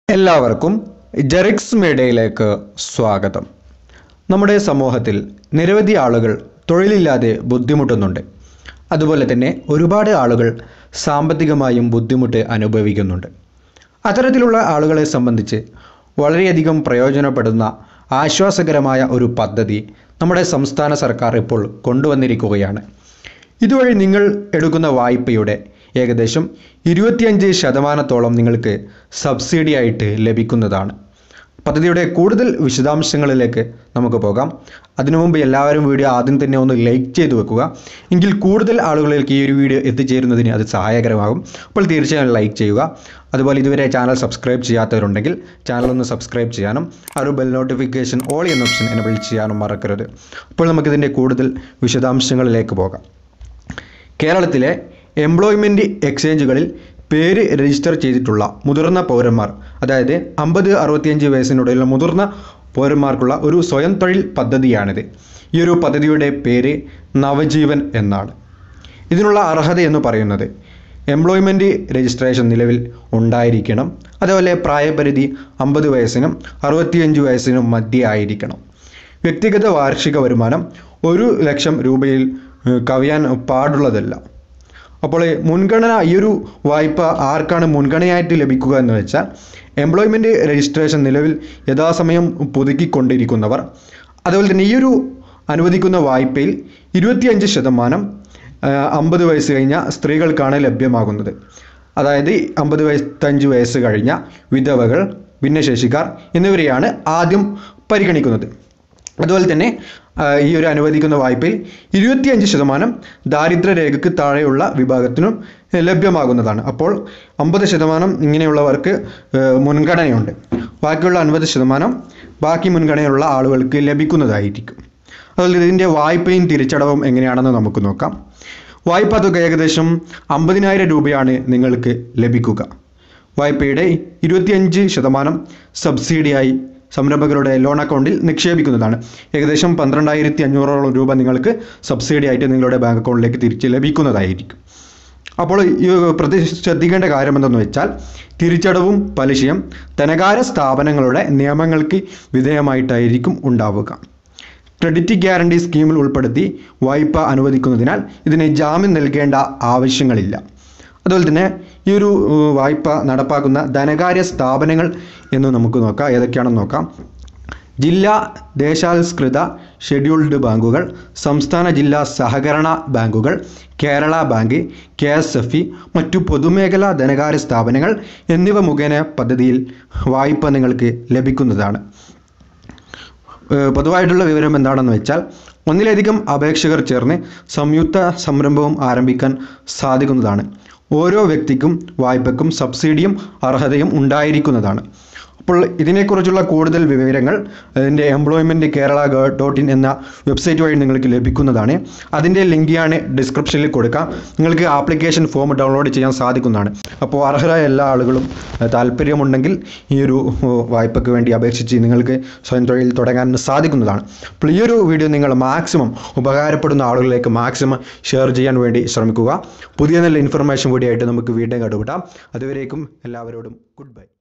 എല്ലാവർക്കും ജെറിക്സ് മീഡിയയിലേക്ക് സ്വാഗതം നമ്മുടെ സമൂഹത്തിൽ നിരവധി ആളുകൾ തൊഴിലില്ലാതെ ബുദ്ധിമുട്ടുന്നുണ്ട് അതുപോലെ തന്നെ ഒരുപാട് ആളുകൾ സാമ്പത്തികമായും ബുദ്ധിമുട്ട് അനുഭവിക്കുന്നുണ്ട് അത്തരത്തിലുള്ള ആളുകളെ സംബന്ധിച്ച് വളരെയധികം പ്രയോജനപ്പെടുന്ന ആശ്വാസകരമായ ഒരു പദ്ധതി നമ്മുടെ സംസ്ഥാന സർക്കാർ ഇപ്പോൾ കൊണ്ടുവന്നിരിക്കുകയാണ് ഇതുവഴി നിങ്ങൾ എടുക്കുന്ന വായ്പയുടെ ഏകദേശം ഇരുപത്തിയഞ്ച് ശതമാനത്തോളം നിങ്ങൾക്ക് സബ്സിഡി ആയിട്ട് ലഭിക്കുന്നതാണ് പദ്ധതിയുടെ കൂടുതൽ വിശദാംശങ്ങളിലേക്ക് നമുക്ക് പോകാം അതിനു മുമ്പ് എല്ലാവരും വീഡിയോ ആദ്യം തന്നെ ഒന്ന് ലൈക്ക് ചെയ്ത് വെക്കുക എങ്കിൽ കൂടുതൽ ആളുകളിലേക്ക് ഈ ഒരു വീഡിയോ എത്തിച്ചേരുന്നതിന് അത് സഹായകരമാകും അപ്പോൾ തീർച്ചയായും ലൈക്ക് ചെയ്യുക അതുപോലെ ഇതുവരെ ചാനൽ സബ്സ്ക്രൈബ് ചെയ്യാത്തവരുണ്ടെങ്കിൽ ചാനൽ ഒന്ന് സബ്സ്ക്രൈബ് ചെയ്യാനും ആ ഒരു ബെൽ നോട്ടിഫിക്കേഷൻ ഓൾ എന്ന ഓപ്ഷൻ എനബിൾ ചെയ്യാനും മറക്കരുത് അപ്പോൾ നമുക്കിതിൻ്റെ കൂടുതൽ വിശദാംശങ്ങളിലേക്ക് പോകാം കേരളത്തിലെ എംപ്ലോയ്മെൻറ്റ് എക്സ്ചേഞ്ചുകളിൽ പേര് രജിസ്റ്റർ ചെയ്തിട്ടുള്ള മുതിർന്ന പൗരന്മാർ അതായത് അമ്പത് അറുപത്തിയഞ്ച് വയസ്സിനുള്ളിലുള്ള മുതിർന്ന പൗരന്മാർക്കുള്ള ഒരു സ്വയം തൊഴിൽ പദ്ധതിയാണിത് ഈ ഒരു പദ്ധതിയുടെ പേര് നവജീവൻ എന്നാണ് ഇതിനുള്ള അർഹത എന്ന് പറയുന്നത് എംപ്ലോയ്മെൻറ്റ് രജിസ്ട്രേഷൻ നിലവിൽ ഉണ്ടായിരിക്കണം അതുപോലെ പ്രായപരിധി അമ്പത് വയസ്സിനും അറുപത്തിയഞ്ച് വയസ്സിനും മധ്യേ ആയിരിക്കണം വ്യക്തിഗത വാർഷിക വരുമാനം ഒരു ലക്ഷം രൂപയിൽ ഏഹ്, കവിയാൻ പാടുള്ളതല്ല അപ്പോൾ ഈ മുൻഗണന ഈ ഒരു വായ്പ ആർക്കാണ് മുൻഗണനയായിട്ട് ലഭിക്കുക എന്ന് വെച്ചാൽ എംപ്ലോയ്മെൻറ്റ് രജിസ്ട്രേഷൻ നിലവിൽ യഥാസമയം പുതുക്കിക്കൊണ്ടിരിക്കുന്നവർ അതുപോലെ തന്നെ ഈ ഒരു അനുവദിക്കുന്ന വായ്പയിൽ ഇരുപത്തിയഞ്ച് ശതമാനം അമ്പത് വയസ്സ് കഴിഞ്ഞ സ്ത്രീകൾക്കാണ് ലഭ്യമാകുന്നത് അതായത് അമ്പത് വയസ്സഞ്ച് വയസ്സ് കഴിഞ്ഞ വിധവകൾ ഭിന്നശേഷിക്കാർ എന്നിവരെയാണ് ആദ്യം പരിഗണിക്കുന്നത് അതുപോലെ തന്നെ ആ, ഈ ഒരു അനുവദിക്കുന്ന വായ്പയിൽ ഇരുപത്തിയഞ്ച് ശതമാനം ദാരിദ്ര്യരേഖയ്ക്ക് താഴെയുള്ള വിഭാഗത്തിനും ഏ, ലഭ്യമാകുന്നതാണ് അപ്പോൾ അമ്പത് ശതമാനം ഇങ്ങനെയുള്ളവർക്ക് ഏ, മുൻഗണനയുണ്ട് ബാക്കിയുള്ള അൻപത് ശതമാനം ബാക്കി മുൻഗണനയുള്ള ആളുകൾക്ക് ലഭിക്കുന്നതായിരിക്കും അതുപോലെ ഇതിൻ്റെ വായ്പയും തിരിച്ചടവും എങ്ങനെയാണെന്ന് നമുക്ക് നോക്കാം വായ്പ തുക ഏകദേശം അമ്പതിനായിരം രൂപയാണ് നിങ്ങൾക്ക് ലഭിക്കുക വായ്പയുടെ ഇരുപത്തിയഞ്ച് ശതമാനം സബ്സിഡിയായി സംരംഭകരുടെ ലോൺ അക്കൗണ്ടിൽ നിക്ഷേപിക്കുന്നതാണ് ഏകദേശം പന്ത്രണ്ടായിരത്തി അഞ്ഞൂറോളം രൂപ നിങ്ങൾക്ക് സബ്സിഡി ആയിട്ട് നിങ്ങളുടെ ബാങ്ക് അക്കൗണ്ടിലേക്ക് തിരിച്ച് ലഭിക്കുന്നതായിരിക്കും അപ്പോൾ ഈ പ്രതി ശ്രദ്ധിക്കേണ്ട കാര്യം എന്തെന്ന് വെച്ചാൽ തിരിച്ചടവും പലിശയും ധനകാര്യ സ്ഥാപനങ്ങളുടെ നിയമങ്ങൾക്ക് വിധേയമായിട്ടായിരിക്കും ഉണ്ടാവുക ക്രെഡിറ്റ് ഗ്യാരണ്ടി സ്കീമിൽ ഉൾപ്പെടുത്തി വായ്പ അനുവദിക്കുന്നതിനാൽ ഇതിന് ജാമ്യം നൽകേണ്ട ആവശ്യങ്ങളില്ല അതുപോലെ തന്നെ ഈ ഒരു ഏഹ്, വായ്പ നടപ്പാക്കുന്ന ധനകാര്യ സ്ഥാപനങ്ങൾ എന്ന് നമുക്ക് നോക്കാം ഏതൊക്കെയാണെന്ന് നോക്കാം ജില്ലാ ദേശാൽസ്കൃത ഷെഡ്യൂൾഡ് ബാങ്കുകൾ സംസ്ഥാന ജില്ലാ സഹകരണ ബാങ്കുകൾ Kerala bank K S F E മറ്റു പൊതുമേഖലാ ധനകാര്യ സ്ഥാപനങ്ങൾ എന്നിവ മുഖേന പദ്ധതിയിൽ വായ്പ നിങ്ങൾക്ക് ലഭിക്കുന്നതാണ് ഏഹ് പൊതുവായിട്ടുള്ള വിവരം എന്താണെന്ന് വെച്ചാൽ ഒന്നിലധികം അപേക്ഷകർ ചേർന്ന് സംയുക്ത സംരംഭവും ആരംഭിക്കാൻ സാധിക്കുന്നതാണ് ഓരോ വ്യക്തിക്കും വായ്പയ്ക്കും സബ്സിഡിയും അർഹതയും ഉണ്ടായിരിക്കുന്നതാണ് അപ്പോൾ ഇതിനെക്കുറിച്ചുള്ള കൂടുതൽ വിവരങ്ങൾ അതിൻ്റെ എംപ്ലോയ്മെൻറ്റ് കേരള ഡോട്ട് ഇൻ എന്ന വെബ്സൈറ്റ് വഴി നിങ്ങൾക്ക് ലഭിക്കുന്നതാണ് അതിൻ്റെ ലിങ്ക് ഞാൻ ഡിസ്ക്രിപ്ഷനിൽ കൊടുക്കാം നിങ്ങൾക്ക് ആപ്ലിക്കേഷൻ ഫോം ഡൗൺലോഡ് ചെയ്യാൻ സാധിക്കുന്നതാണ് അപ്പോൾ അർഹരായ എല്ലാ ആളുകളും ഏഹ്, താല്പര്യമുണ്ടെങ്കിൽ ഈ ഒരു ഏഹ്, വായ്പയ്ക്ക് വേണ്ടി അപേക്ഷിച്ച് നിങ്ങൾക്ക് സ്വയം തൊഴിൽ തുടങ്ങാൻ സാധിക്കുന്നതാണ് അപ്പോൾ ഈ ഒരു വീഡിയോ നിങ്ങൾ മാക്സിമം ഉപകാരപ്പെടുന്ന ആളുകളിലേക്ക് മാക്സിമം ഷെയർ ചെയ്യാൻ വേണ്ടി ശ്രമിക്കുക പുതിയ നല്ല ഇൻഫർമേഷൻ കൂടിയായിട്ട് നമുക്ക് വീണ്ടും കണ്ടുപിട്ടാം അതുവരേക്കും എല്ലാവരോടും ഗുഡ് ബൈ